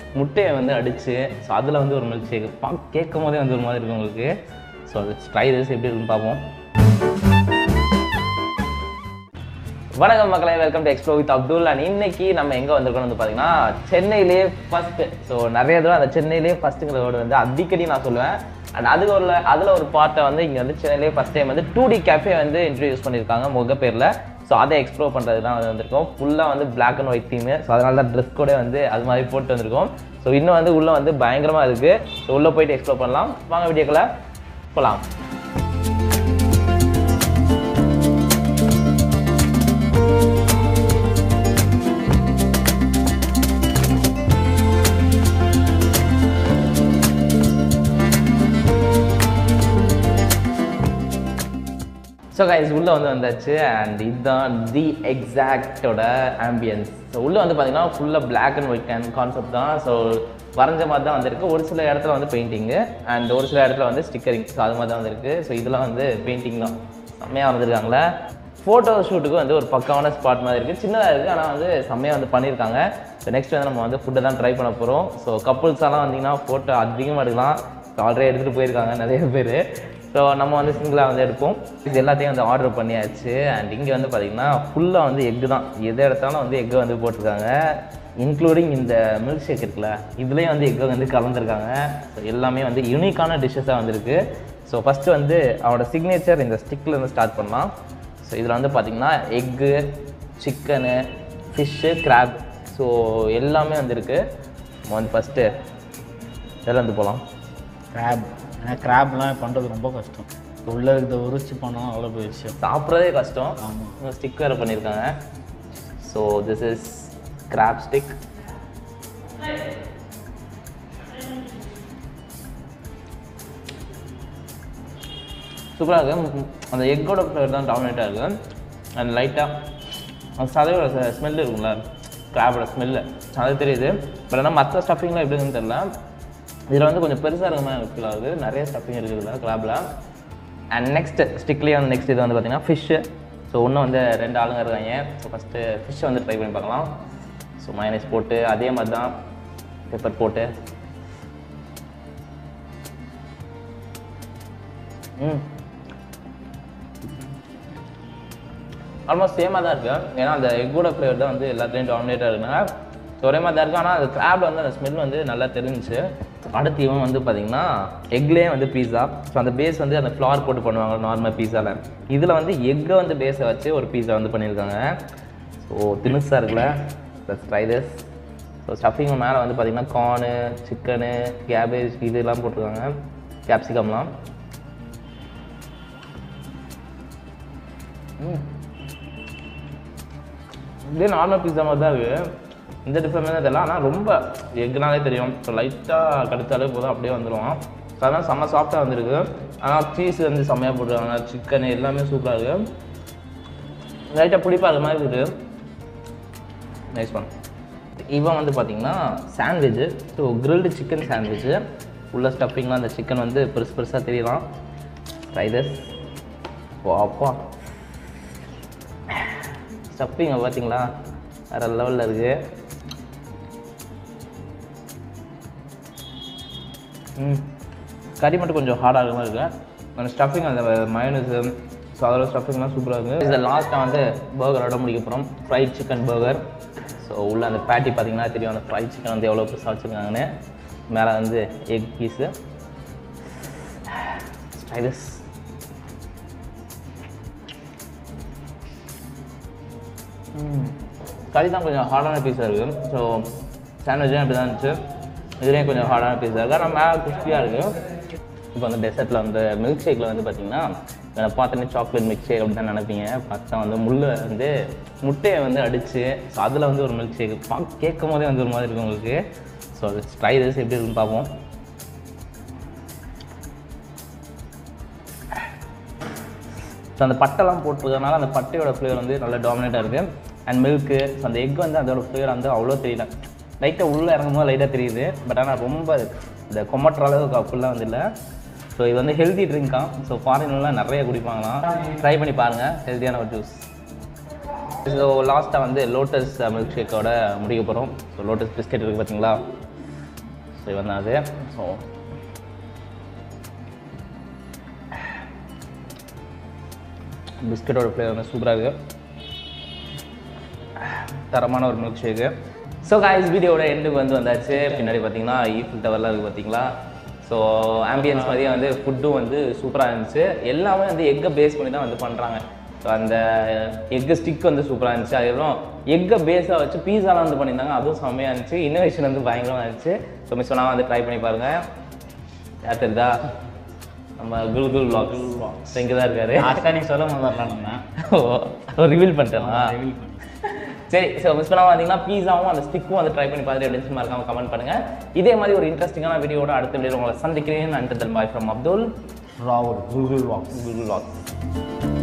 முட்டையை வந்து அடித்து ஸோ அதில் வந்து ஒரு மில்க் ஷேக் பா கேட்கும் போதே வந்து ஒரு மாதிரி இருக்கும் உங்களுக்கு ஸோ அது ட்ரை திஸ் எப்படி இருக்குன்னு பார்ப்போம் வணக்கம் மக்களே welcome to explore with Abdul and இன்னைக்கு நம்ம எங்கே வந்திருக்கோம் வந்து பார்த்தீங்கன்னா சென்னையிலே ஃபர்ஸ்ட் ஸோ நிறைய தடவை அந்த சென்னையிலே ஃபர்ஸ்ட்டுங்கிற வேர்டு வந்து அடிக்கடி நான் சொல்லுவேன் அண்ட் அதுக்கு ஒரு அதில் ஒரு பார்ட்டை வந்து இங்கே வந்து சென்னையிலே ஃபஸ்ட் டைம் வந்து டூ டி கேஃபே வந்து இன்ட்ரடியூஸ் பண்ணியிருக்காங்க முகப்பேரில் ஸோ அதை எக்ஸ்ப்ளோர் பண்ணுறது தான் வந்து வந்திருக்கோம் ஃபுல்லாக வந்து black and white theme so அதனால தான் ட்ரெஸ் கூட வந்து அது மாதிரி போட்டு வந்திருக்கோம் ஸோ இன்னும் வந்து உள்ளே வந்து பயங்கரமாக இருக்குது ஸோ உள்ளே போயிட்டு எக்ஸ்ப்ளோர் பண்ணலாம் வாங்க வீடியோக்குள்ள போகலாம் ஸோ கைஸ் உள்ளே வந்து வந்தாச்சு அண்ட் இதுதான் தி எக்ஸாக்டோட ஆம்பியன்ஸ் ஸோ உள்ளே வந்து பார்த்தீங்கன்னா ஃபுல்லாக black and white can concept தான் ஸோ வரைஞ்ச மாதிரி தான் வந்திருக்கு ஒரு சில இடத்துல வந்து பெயிண்டிங்கு அண்ட் ஒரு சில இடத்துல வந்து ஸ்டிக்கரிங் ஸோ அது மாதிரி தான் வந்திருக்கு ஸோ இதெல்லாம் வந்து பெயிண்டிங் தான் செம்மையாக வந்திருக்காங்களே ஃபோட்டோ ஷூட்டுக்கு வந்து ஒரு பக்காவான ஸ்பாட் மாதிரி இருக்குது சின்னதாக இருக்குது ஆனால் வந்து செம்மையாக வந்து பண்ணியிருக்காங்க ஸோ நெக்ஸ்ட் வந்து நம்ம வந்து ஃபுட்டை தான் ட்ரை பண்ண போகிறோம் ஸோ கப்புள்ஸெல்லாம் வந்தீங்கன்னா ஃபோட்டோ அதிகமாக எடுக்கலாம் ஸோ ஆல்ரெடி எடுத்துகிட்டு போயிருக்காங்க நிறைய பேர் ஸோ நம்ம வந்து சிங்கிளாக வந்து எடுப்போம் இது எல்லாத்தையும் வந்து ஆர்டர் பண்ணியாச்சு அண்ட் இங்கே வந்து பார்த்திங்கன்னா ஃபுல்லாக வந்து எக்கு தான் எதை எடுத்தாலும் வந்து எக்கு வந்து போட்டிருக்காங்க இன்க்ளூடிங் இந்த மில்க் ஷேக் இருக்குல்ல இதுலேயும் வந்து எக்கு வந்து கலந்துருக்காங்க ஸோ எல்லாமே வந்து யூனிக்கான டிஷ்ஷஸாக வந்திருக்கு ஸோ ஃபஸ்ட்டு வந்து அவனோட சிக்னேச்சர் இந்த ஸ்டிக்கில் இருந்து ஸ்டார்ட் பண்ணலாம் ஸோ இதில் வந்து பார்த்திங்கன்னா egg chicken fish crab so எல்லாமே வந்துருக்கு நம்ம வந்து ஃபஸ்ட்டு இதில் வந்து போகலாம் கிராப் ஏன்னா கிராப்லாம் பண்ணுறது ரொம்ப கஷ்டம் உள்ளே இருக்கிறத உரிச்சு பண்ணால் அவ்வளோ பெரிய விஷயம் சாப்பிட்றதே கஷ்டம் ஆமாம் ஸ்டிக் வேறு பண்ணியிருக்காங்க so this is crab stick சூப்பராக இருக்கு அந்த எக்கோட ஃப்ளேவர் தான் டாமினேட்டாக இருக்குது அண்ட் லைட்டாக அந்த சதையோட ஸ்மெல் இருக்கும்ல கிராபோட ஸ்மெல்லு அது தெரியுது பட் ஆனால் மற்ற ஸ்டஃபிங்லாம் எப்படி இருக்குன்னு தெரில இதில் வந்து கொஞ்சம் பெருசாக இருக்க மாதிரி ஃபீல் ஆகுது நிறைய ஸ்டஃபிங் இருக்குது இதில் கிராபில் அண்ட் நெக்ஸ்ட் ஸ்டிக்லேயே வந்து நெக்ஸ்ட் இது வந்து பார்த்தீங்கன்னா ஃபிஷ்ஷு ஸோ இன்னும் வந்து ரெண்டு ஆளுங்க இருக்காங்க ஸோ ஃபஸ்ட்டு ஃபிஷ்ஷை வந்து ட்ரை பண்ணி பார்க்கலாம் ஸோ மைனஸ் போட்டு அதே மாதிரி தான் பெப்பர் போட்டு ம் ஆல்மோஸ்ட் சேமாக தான் இருக்குது ஏன்னா அந்த எக்கோட ஃப்ளேவர் தான் வந்து எல்லாத்துலேயும் டாமினேட்டாக இருக்குனால ஸோ ஒரே மாதிரி தான் இருக்குது ஆனால் அந்த கிராப்ல வந்து அந்த ஸ்மெல் வந்து நல்லா தெரிஞ்சுச்சு அடுத்து இவன் வந்து பார்த்தீங்கன்னா எக்லேயே வந்து பீஸா ஸோ அந்த பேஸ் வந்து அந்த ஃப்ளார் போட்டு பண்ணுவாங்க நார்மல் பீஸாவில் இதில் வந்து எக்கை வந்து பேஸை வச்சு ஒரு பீஸா வந்து பண்ணியிருக்காங்க ஸோ தினுசாக இருக்குல்ல ப்ளஸ் ட்ரைதஸ் ஸோ ஸ்டஃபிங் மேலே வந்து பார்த்தீங்கன்னா கார்னு சிக்கனு கேபேஜ் இதெல்லாம் போட்டிருக்காங்க கேப்சிகம்லாம் ம் இதே நார்மல் பீஸா மாதிரி தான் இருக்குது இந்த டிஃப்ரெண்ட் தான் தெரியல ஆனால் ரொம்ப எக்குனாலே தெரியும் ஸோ லைட்டாக கடித்தாலே போதும் அப்படியே வந்துடும் ஸோ அதனால் செம்ம சாஃப்டாக வந்துருக்கு ஆனால் சீஸ் வந்து செம்மையாக போட்டுருக்காங்க சிக்கன் எல்லாமே சூப்பராக இருக்குது லைட்டாக புளிப்பாக அது மாதிரி இருக்குது நைஸ் ஒன் இவன் வந்து பார்த்தீங்கன்னா sandwich so grilled chicken sandwich உள்ள ஸ்டஃபிங்லாம் அந்த சிக்கன் வந்து பெருசு பெருசாக தெரியலாம் ரைதஸ் அப்பா ஸ்டஃப்பிங்க பார்த்தீங்களா வேறு லெவலில் இருக்குது ம் கறி மட்டும் கொஞ்சம் ஹார்டாக இருக்க மாதிரி இருக்குது அந்த ஸ்டஃபிங் அந்த மயோனஸு ஸோ அதோட ஸ்டஃபிங்லாம் சூப்பராக இருக்குது இதில் லாஸ்ட்டாக வந்து பர்கரோட முடிக்க போகிறோம் ஃப்ரைட் சிக்கன் பர்கர் ஸோ உள்ள அந்த பேட்டி பார்த்தீங்கன்னா தெரியும் அந்த ஃப்ரைட் சிக்கன் வந்து எவ்வளோ பெருசாக வச்சுருக்காங்கன்னு மேலே வந்து எக் பீஸு ஸ்டைலஸ் கறி தான் கொஞ்சம் ஹார்டான பீஸாக இருக்குது ஸோ சாண்ட்விச்சும் அப்படி தான் இருந்துச்சு இதுலேயும் கொஞ்சம் ஹார்டான பீஸாக இருக்குது ஆனால் மேலே கிறிஸ்பியாக இருக்குது இப்போ அந்த டெசர்ட்டில் வந்து மில்க் ஷேக்கில் வந்து பார்த்தீங்கன்னா அதை பார்த்தோன்னே சாக்லேட் மில்க் ஷேக் அப்படி தான் நினைப்பீங்க பார்த்தா வந்து முள்ளை வந்து முட்டையை வந்து அடித்து ஸோ அதில் வந்து ஒரு மில்க் ஷேக் பா கேட்கும் போதே வந்து ஒரு மாதிரி இருக்கும் உங்களுக்கு ஸோ அது ட்ரை திஸ் எப்படி இருக்குன்னு பார்ப்போம் ஸோ அந்த பட்டைலாம் போட்டிருக்கறனால அந்த பட்டையோட ஃப்ளேவர் வந்து நல்லா டாமினேட்டாக இருக்குது அண்ட் மில்க்கு ஸோ அந்த எக் வந்து அதோட ஃப்ளேவர் வந்து அவ்வளோ தெரியல லைட்டாக உள்ளே இறங்கும் போது லைட்டாக தெரியுது பட் ஆனால் ரொம்ப இந்த கொமட்டுற அளவுக்கு ஃபுல்லாக வந்து இல்லை ஸோ இது வந்து ஹெல்தி ட்ரிங்காக ஸோ ஃபாரின்லாம் நிறைய குடிப்பாங்களாம் ட்ரை பண்ணி பாருங்கள் ஹெல்த்தியான ஒரு ஜூஸ் ஸோ லாஸ்ட்டாக வந்து லோட்டஸ் மில்க் ஷேக்கோட முடிக்க போகிறோம் ஸோ லோட்டஸ் பிஸ்கெட் இருக்குது பார்த்தீங்களா ஸோ இவன் தான் அது ஸோ பிஸ்கட்டோட ஃப்ளேவர் வந்து சூப்பராக இருக்குது தரமான ஒரு மில்க் ஷேக்கு ஸோ காய்ஸ் வீடியோட எண்டுக்கு வந்து வந்தாச்சு பின்னாடி பார்த்தீங்கன்னா ஈஃபில் டவர்லாம் இருக்குது பார்த்தீங்களா ஸோ ஆம்பியன்ஸ் மாதிரியே வந்து ஃபுட்டும் வந்து சூப்பராக இருந்துச்சு எல்லாமே வந்து எக்கை பேஸ் பண்ணி தான் வந்து பண்ணுறாங்க ஸோ அந்த எக்கு ஸ்டிக் வந்து சூப்பராக இருந்துச்சு அதுக்கப்புறம் எக்கை பேஸாக வச்சு பீஸாலாம் வந்து பண்ணியிருந்தாங்க அதுவும் செம்மையாக இருந்துச்சு இன்னோவேஷன் வந்து பயங்கரமாக இருந்துச்சு ஸோ மிஸ் பண்ணாமல் வந்து ட்ரை பண்ணி பாருங்கள் யார் தெரியுதா நம்ம குல் குல் வ்ளாக்ஸ் ஸோ இங்கே தான் இருக்காரு லாஸ்ட்டாக நீ சொல்ல முதல்ல ஓ ரிவீல் பண்ணிட்டேனா சரி ஸோ மிஸ் பண்ணாம பார்த்தீங்கன்னா பீஸாவும் அந்த ஸ்டிக்கும் வந்து ட்ரை பண்ணி பார்த்துட்டு எப்படி மறக்காம கமெண்ட் பண்ணுங்க இதே மாதிரி ஒரு இன்ட்ரெஸ்டிங்கான வீடியோட அடுத்த வீடியோ உங்களை சந்திக்கிறேன் அண்ட் பாய் ஃப்ரம் அப்துல் ராகுல் குல்குல் வாக்ஸ் கூகுள் வாக்ஸ்